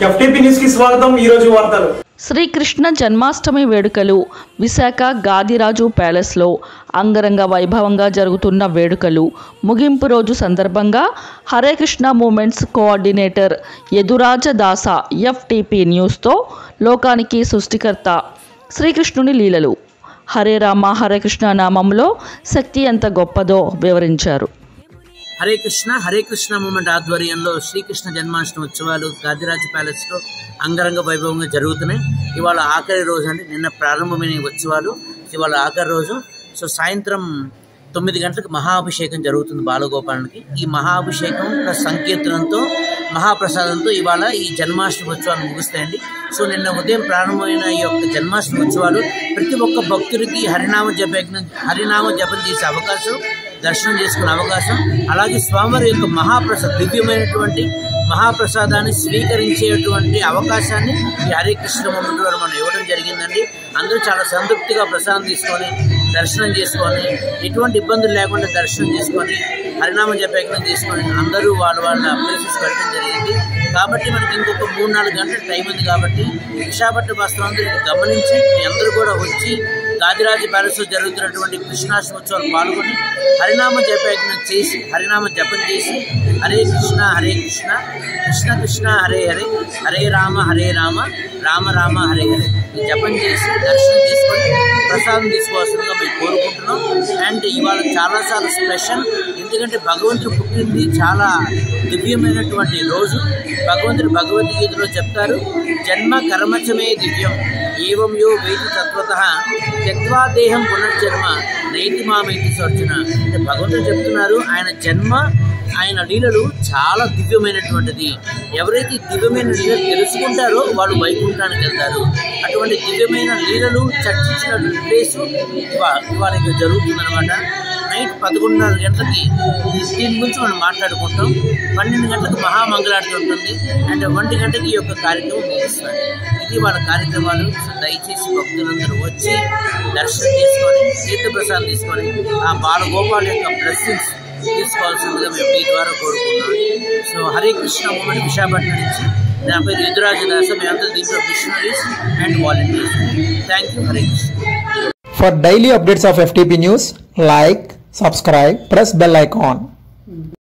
FTP news కి స్వాగతం ఈ రోజు వార్తలు శ్రీకృష్ణ జన్మాష్టమి వేడుకలు విశాఖ గాదిరాజు ప్యాలెస్లో అంగరంగ వైభవంగా జరుగుతున్న వేడుకలు ముగింపు రోజు సందర్భంగా Hare Krishna movements coordinator Yaduraja Dasa FTP న్యూస్తో లోకానికి సృష్టికర్త శ్రీకృష్ణుని లీలలు హరే రామ హరే కృష్ణ నామంలో శక్తి ఎంత గొప్పదో వివరించారు హరే కృష్ణ హరే కృష్ణ మూమెంట్ ఆధ్వర్యంలో శ్రీకృష్ణ జన్మాష్టమి ఉత్సవాలు గాదిరాజ్ ప్యాలెస్ లో అంగరంగ వైభవంగా జరుగుతున్నాయి ఇవాళ ఆఖరి రోజు అండి నిన్న ప్రారంభమైన ఈ ఉత్సవాలు ఇవాళ ఆఖరి రోజు సో సాయంత్రం తొమ్మిది గంటలకు మహాభిషేకం జరుగుతుంది బాలగోపాలనికి ఈ మహాభిషేకం ప్లస్ సంకీర్తనంతో మహాప్రసాదంతో ఇవాళ ఈ జన్మాష్టమి ఉత్సవాలు ముగుస్తాయండి సో నిన్న ఉదయం ప్రారంభమైన ఈ యొక్క జన్మాష్టమి ఉత్సవాలు ప్రతి ఒక్క భక్తుడికి హరినామ జపయజ్ఞం హరినామ జపం చేసే అవకాశం దర్శనం చేసుకునే అవకాశం అలాగే స్వామివారి యొక్క మహాప్రసాద్ దివ్యమైనటువంటి మహాప్రసాదాన్ని స్వీకరించేటువంటి అవకాశాన్ని ఈ హరే కృష్ణ మూమెంట్ ద్వారా మనం ఇవ్వడం జరిగిందండి అందరూ చాలా సంతృప్తిగా ప్రసాదం తీసుకొని దర్శనం చేసుకొని ఎటువంటి ఇబ్బందులు లేకుండా దర్శనం చేసుకొని హరినామ జపయజ్ఞం చేసుకొని అందరూ వాళ్ళ వాళ్ళ ప్లేసెస్ వెళ్ళడం జరిగింది కాబట్టి మనకి ఇంకొక మూడు నాలుగు గంటల టైం ఉంది కాబట్టి విశాఖపట్నం వాస్తవాందరూ ఇది గమనించి మీ అందరూ కూడా వచ్చి గాదిరాజ ప్యాలెస్లో జరుగుతున్నటువంటి కృష్ణాష్టమోత్సవాలు పాల్గొని హరినామ జపయజ్ఞం చేసి హరినామ జపం చేసి హరే కృష్ణ హరే కృష్ణ కృష్ణ కృష్ణ హరే హరే హరే రామ హరే రామ రామ రామ హరే హరే ఈ జపం చేసి దర్శనం చేసుకొని ప్రసాదం తీసుకోవాల్సిందిగా మేము కోరుకుంటున్నాం అండ్ ఇవాళ చాలా చాలా స్పెషల్ ఎందుకంటే భగవంతుడు పుట్టింది చాలా దివ్యమైనటువంటి రోజు భగవంతుడు భగవద్గీతలో చెప్తారు జన్మ కర్మచమే దివ్యం ఏవం యో వేది తత్వత త్యక్వా దేహం పునర్జన్మ నేతి మామైతి సర్జన అంటే భగవంతుడు చెప్తున్నారు ఆయన జన్మ ఆయన లీలలు చాలా దివ్యమైనటువంటిది ఎవరైతే ఈ దివ్యమైన లీలలు తెలుసుకుంటారో వాళ్ళు వైకుంఠానికి వెళ్తారు అటువంటి దివ్యమైన లీలలు చర్చించిన ప్లేసు ఇవా- ఇవాళ ఇక్కడ జరుగుతుందన్నమాట నైట్ పదకొండున్నర గంటలకి దీని గురించి మనం మాట్లాడుకుంటాం పన్నెండు గంటలకు మహామంగళారతి ఉంటుంది అండ్ ఒంటి గంటకి ఈ యొక్క కార్యక్రమం ముగిస్తారు ఇది వాళ్ళ కార్యక్రమాలు సో దయచేసి భక్తులందరూ వచ్చి దర్శనం చేసుకొని తీర్థప్రసాదం తీసుకొని ఆ బాలగోపాల్ యొక్క బ్లెస్సింగ్స్ తీసుకోవాల్సిందిగా మేము మీ ద్వారా కోరుకుంటున్నాం సో హరే కృష్ణ మూమెంట్ విశాఖపట్నం నుంచి నా పేరు యుద్ధరాజ దాస మేమంతా దీంట్లో missionaries and volunteers thank you Hare Krishna For daily updates of FTP news, like, subscribe, press bell icon.